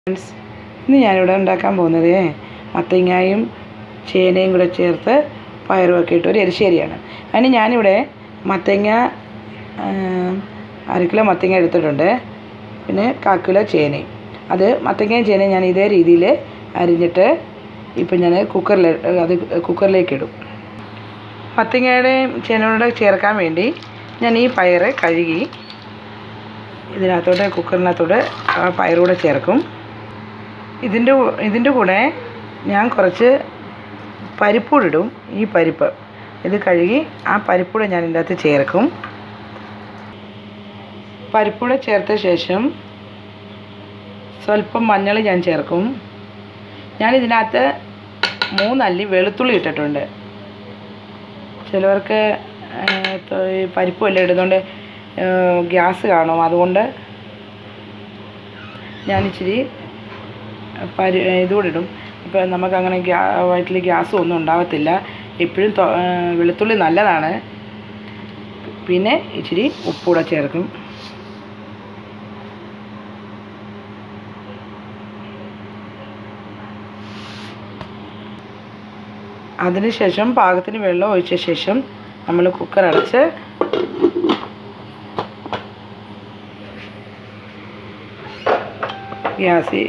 friends ഇന്ന് ഞാനിവിടെ ഉണ്ടാക്കാൻ പോകുന്നത് മത്തങ്ങായും ചേനയും കൂടെ ചേർത്ത് പയറും ഒക്കെ ഇട്ട് ഒരു എരിശ്ശേരിയാണ് അതിന് ഞാനിവിടെ മത്തങ്ങ ആ, അര കിലോ മത്തങ്ങ എടുത്തിട്ടുണ്ട് പിന്നെ കാ കിലോ ചേനയും അത് മത്തങ്ങയും ചേനയും ഞാൻ ഇതേ രീതിയിൽ അരിഞ്ഞിട്ട് ഇപ്പം ഞാൻ കുക്കറിൽ അത് കുക്കറിലേക്ക് ഇടും മത്തങ്ങയുടെയും ചേനയുടെ ചേർക്കാൻ വേണ്ടി ഞാൻ ഈ പയറ് കഴുകി ഇതിനകത്തോട്ട് കുക്കറിനകത്തോട്ട് ആ പയറൂടെ ചേർക്കും ഇതിൻ്റെ കൂ- ഇതിൻ്റെ കൂടെ ഞാൻ കുറച്ച് പരിപ്പൂടെ ഇടും ഈ പരിപ്പ് ഇത് കഴുകി ആ പരിപ്പൂടെ ഞാൻ ഇതിൻ്റെ അകത്ത് ചേർക്കും പരിപ്പൂടെ ചേർത്ത ശേഷം സ്വല്പം മഞ്ഞൾ ഞാൻ ചേർക്കും ഞാൻ ഇതിനകത്ത് മൂന്നല്ലി വെളുത്തുള്ളി ഇട്ടിട്ടുണ്ട് ചിലവർക്ക് ഏഹ്, ത- ഈ പരിപ്പും എല്ലാം ഇടുന്നതുകൊണ്ട് ഏഹ്, ഗ്യാസ് കാണും അതുകൊണ്ട് ഞാൻ ഇച്ചിരി പരി ഇതുകൂടെ ഇടും ഇപ്പോൾ നമുക്കങ്ങനെ ഗ്യാ വയറ്റിൽ ഗ്യാസും ഒന്നും ഉണ്ടാകത്തില്ല എപ്പോഴും തൊ- ഏഹ്, വെളുത്തുള്ളി നല്ലതാണ് പിന്നെ ഇച്ചിരി ഉപ്പൂടെ ചേർക്കും അതിനുശേഷം പാകത്തിന് വെള്ളം ഒഴിച്ച ശേഷം നമ്മൾ കുക്കർ അടച്ച് ഗ്യാസ്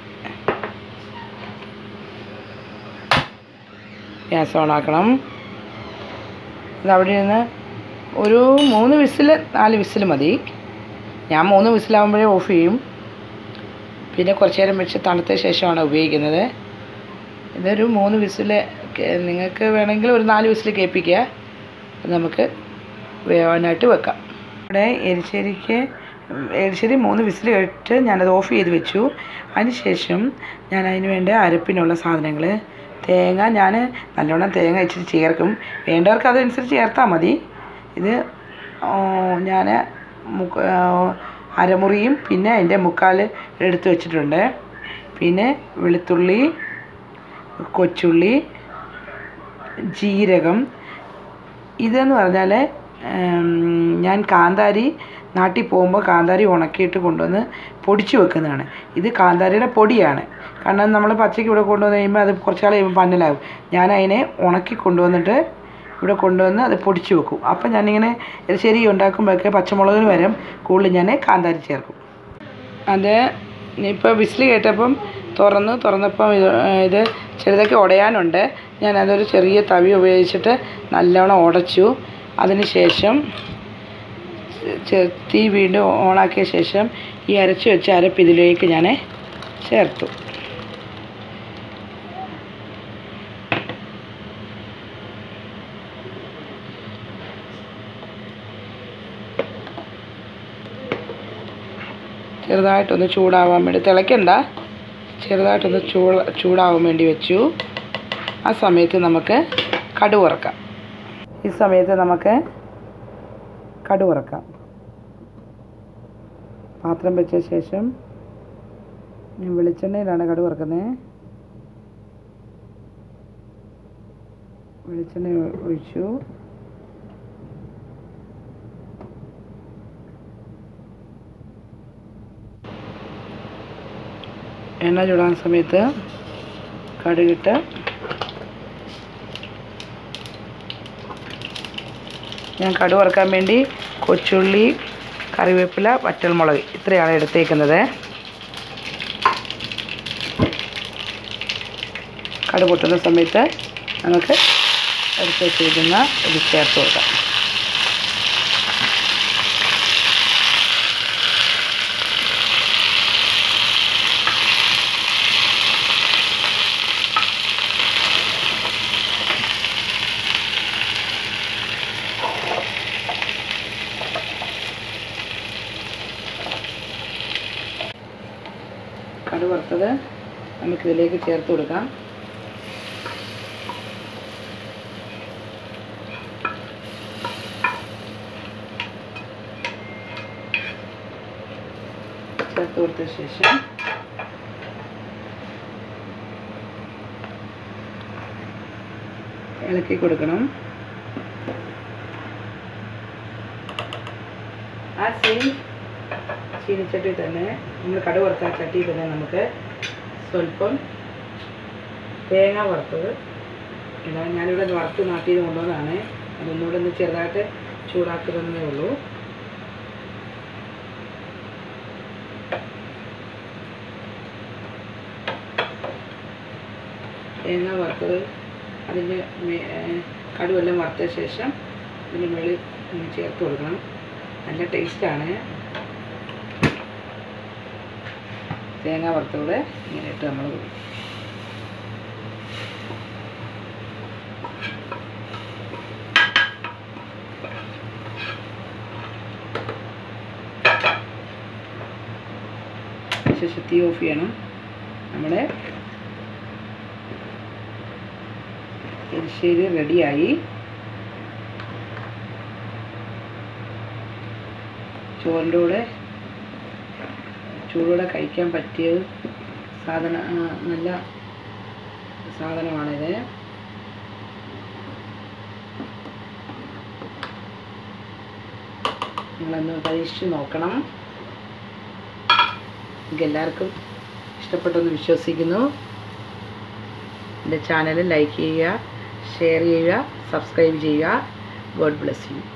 ഗ്യാസ് ഓണാക്കണം ഇത് അവിടെ നിന്ന് ഒരു മൂന്ന് വിസിൽ നാല് വിസിൽ മതി ഞാൻ മൂന്ന് വിസിലാകുമ്പോഴേ ഓഫ് ചെയ്യും പിന്നെ കുറച്ച് നേരം വെച്ച് തണുത്ത ശേഷമാണ് ഉപയോഗിക്കുന്നത് ഇതൊരു മൂന്ന് വിസിൽ നിങ്ങൾക്ക് വേണമെങ്കിൽ ഒരു നാല് വിസിൽ കേൾപ്പിക്കുക അത് നമുക്ക് വേവാനായിട്ട് വെക്കാം ഇവിടെ എരിശ്ശേരിക്ക് എരിശ്ശേരി മൂന്ന് വിസിൽ ഇട്ട് ഞാനത് ഓഫ് ചെയ്ത് വെച്ചു അതിന് ശേഷം ഞാൻ അതിന് വേണ്ട അരപ്പിനുള്ള സാധനങ്ങൾ തേങ്ങ ഞാൻ നല്ലോണം തേങ്ങ ഇച്ചിരി ചേർക്കും വേണ്ടവർക്ക് അതനുസരിച്ച് ചേർത്താൽ മതി ഇത് ഞാൻ മുക്ക അരമുറിയും പിന്നെ അതിൻ്റെ മുക്കാൽ എടുത്ത് വെച്ചിട്ടുണ്ട് പിന്നെ വെളുത്തുള്ളി കൊച്ചുള്ളി ജീരകം ഇതെന്ന് പറഞ്ഞാൽ ഞാൻ കാന്താരി നാട്ടിൽ പോകുമ്പോൾ കാന്താരി ഉണക്കിയിട്ട് കൊണ്ടുവന്ന് പൊടിച്ച് വെക്കുന്നതാണ് ഇത് കാന്താരിയുടെ പൊടിയാണ് കാരണം നമ്മൾ പച്ചയ്ക്ക് ഇവിടെ കൊണ്ടുവന്ന് കഴിയുമ്പോൾ അത് കുറച്ച് നാൾ കഴിയുമ്പോൾ പന്നലാകും ഞാൻ അതിനെ ഉണക്കി കൊണ്ടുവന്നിട്ട് ഇവിടെ കൊണ്ടുവന്ന് അത് പൊടിച്ച് വെക്കും അപ്പം ഞാനിങ്ങനെ ശരി ഉണ്ടാക്കുമ്പോഴൊക്കെ പച്ചമുളകിന് വരും കൂടുതൽ ഞാൻ കാന്താരി ചേർക്കും അത് ഇപ്പോൾ വിസിൽ കേട്ടപ്പം തുറന്നു തുറന്നപ്പം ഇത് ഇത് ചെറുതൊക്കെ ഉടയാനുണ്ട് ഞാൻ അതൊരു ചെറിയ തവി ഉപയോഗിച്ചിട്ട് നല്ലോണം ഉടച്ചു അതിന് ശേഷം ചെ- തീ വീണ്ടും ഓണാക്കിയ ശേഷം ഈ അരച്ച് വെച്ച അരപ്പ് ഇതിലേക്ക് ഞാൻ ചേർത്തു ചെറുതായിട്ടൊന്ന് ചൂടാവാൻ വേണ്ടി തിളയ്ക്കണ്ട ചെറുതായിട്ടൊന്ന് ചൂട് ചൂടാവാൻ വേണ്ടി വെച്ചു ആ സമയത്ത് നമുക്ക് കടു വറക്കാം ഈ സമയത്ത് നമുക്ക് കടു വറക്കാം പാത്രം വെച്ച ശേഷം ഞാൻ വെളിച്ചെണ്ണയിലാണ് കടു വറക്കുന്നത് വെളിച്ചെണ്ണ ഒഴിച്ചു എണ്ണ ചൂടാൻ സമയത്ത് കടുകിട്ട് ഞാൻ കടു വറുക്കാൻ വേണ്ടി കൊച്ചുള്ളി കറിവേപ്പില വറ്റൽമുളക് ഇത്രയാണ് എടുത്തേക്കുന്നത് കടു പൊട്ടുന്ന സമയത്ത് നമുക്ക് എടുത്ത് വെച്ചിരിക്കുന്ന ഇത് ചേർത്ത് കൊടുക്കാം കടു വറുത്തത് നമുക്കിതിലേക്ക് ചേർത്ത് കൊടുക്കാം ചേർത്ത് കൊടുത്ത ശേഷം ഇളക്കി കൊടുക്കണം ആ സെയിം ചീനിച്ചട്ടി തന്നെ നമ്മൾ കടുക് വറുത്ത ആ ചട്ടിയിൽ തന്നെ നമുക്ക് സ്വല്പം തേങ്ങ വറുത്തത് ഇടാം ഞാനിവിടെ ഇത് വറുത്ത് നാട്ടിൽ നിന്ന് കൊണ്ടുവന്നതാണ് അതൊന്നുകൂടെ ഒന്ന് ചെറുതായിട്ട് ചൂടാക്കുന്നതേ ഉള്ളൂ തേങ്ങ വറുത്തത് അതിൻ്റെ മേ- ഏ, കടുവെല്ലാം വറുത്ത ശേഷം അതിന് മുകളിൽ ഇങ്ങനെ ചേർത്ത് കൊടുക്കണം നല്ല ടേസ്റ്റാണ് തേങ്ങ വറുത്തൂടെ ഇങ്ങനെ ഇട്ട് നമ്മൾ ശേഷം തീ ഓഫ് ചെയ്യണം നമ്മുടെ എരിശ്ശേരി റെഡിയായി ചോറിൻ്റെ കൂടെ ചൂടോടെ കഴിക്കാൻ പറ്റിയ സാധന ആ, നല്ല സാധനമാണിത് നിങ്ങളൊന്ന് പരീക്ഷിച്ച് നോക്കണം നിങ്ങൾക്ക് എല്ലാവർക്കും ഇഷ്ടപ്പെട്ടെന്ന് വിശ്വസിക്കുന്നു എൻ്റെ ചാനൽ ലൈക്ക് ചെയ്യുക ഷെയർ ചെയ്യുക സബ്സ്ക്രൈബ് ചെയ്യുക ഗോഡ് ബ്ലെസ് യു